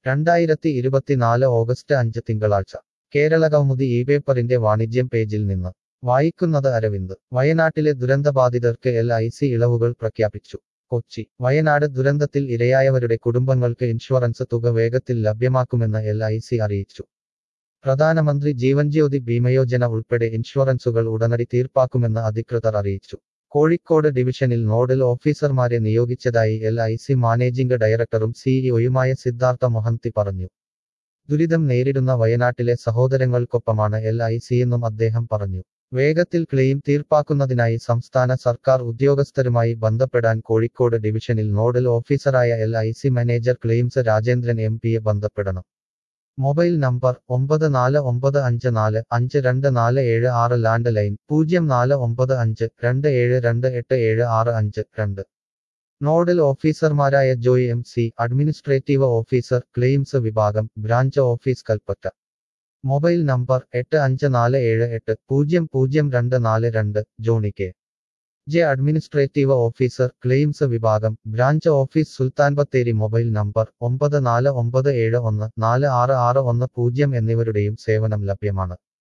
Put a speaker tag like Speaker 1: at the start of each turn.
Speaker 1: രണ്ടായിരത്തി ഇരുപത്തിനാല് ഓഗസ്റ്റ് അഞ്ച് തിങ്കളാഴ്ച കേരളകൗമുദി ഈ പേപ്പറിന്റെ വാണിജ്യം പേജിൽ നിന്ന് വായിക്കുന്നത് അരവിന്ദ് വയനാട്ടിലെ ദുരന്തബാധിതർക്ക് എൽ ഐ സി ഇളവുകൾ പ്രഖ്യാപിച്ചു കൊച്ചി വയനാട് ദുരന്തത്തിൽ ഇരയായവരുടെ കുടുംബങ്ങൾക്ക് ഇൻഷുറൻസ് തുക വേഗത്തിൽ ലഭ്യമാക്കുമെന്ന് എൽ ഐ സി അറിയിച്ചു പ്രധാനമന്ത്രി ജീവൻജ്യോതി ഭീമയോജന ഉൾപ്പെടെ ഇൻഷുറൻസുകൾ ഉടനടി തീർപ്പാക്കുമെന്ന് അധികൃതർ അറിയിച്ചു കോഴിക്കോട് ഡിവിഷനിൽ നോഡൽ ഓഫീസർമാരെ നിയോഗിച്ചതായി എൽ ഐ സി മാനേജിംഗ് ഡയറക്ടറും സിഇഒയുമായ സിദ്ധാർത്ഥ മൊഹന്തി പറഞ്ഞു ദുരിതം നേരിടുന്ന വയനാട്ടിലെ സഹോദരങ്ങൾക്കൊപ്പമാണ് എൽ ഐ സിയെന്നും അദ്ദേഹം പറഞ്ഞു വേഗത്തിൽ ക്ലെയിം തീർപ്പാക്കുന്നതിനായി സംസ്ഥാന സർക്കാർ ഉദ്യോഗസ്ഥരുമായി ബന്ധപ്പെടാൻ കോഴിക്കോട് ഡിവിഷനിൽ നോഡൽ ഓഫീസറായ L I C manager claims Rajendran M പിയെ ബന്ധപ്പെടണം മൊബൈൽ നമ്പർ ഒമ്പത് നാല് ഒമ്പത് അഞ്ച് നാല് അഞ്ച് രണ്ട് നാല് ഏഴ് ആറ് ലാൻഡ് ലൈൻ പൂജ്യം നാല് ഒമ്പത് അഞ്ച് രണ്ട് ഏഴ് രണ്ട് എട്ട് ഏഴ് ആറ് അഞ്ച് രണ്ട് നോഡൽ ഓഫീസർമാരായ Joy M C administrative officer claims വിഭാഗം branch office Kalpetta mobile number എട്ട് അഞ്ച് നാല് ഏഴ് എട്ട് പൂജ്യം പൂജ്യം രണ്ട് നാല് രണ്ട് Johny K J administrative officer claims വിഭാഗം branch office Sultan Bathery mobile number ഒമ്പത് നാല് ഒമ്പത് ഏഴ് ഒന്ന് നാല് ആറ് ആറ് ഒന്ന് പൂജ്യം എന്നിവരുടെയും സേവനം ലഭ്യമാണ്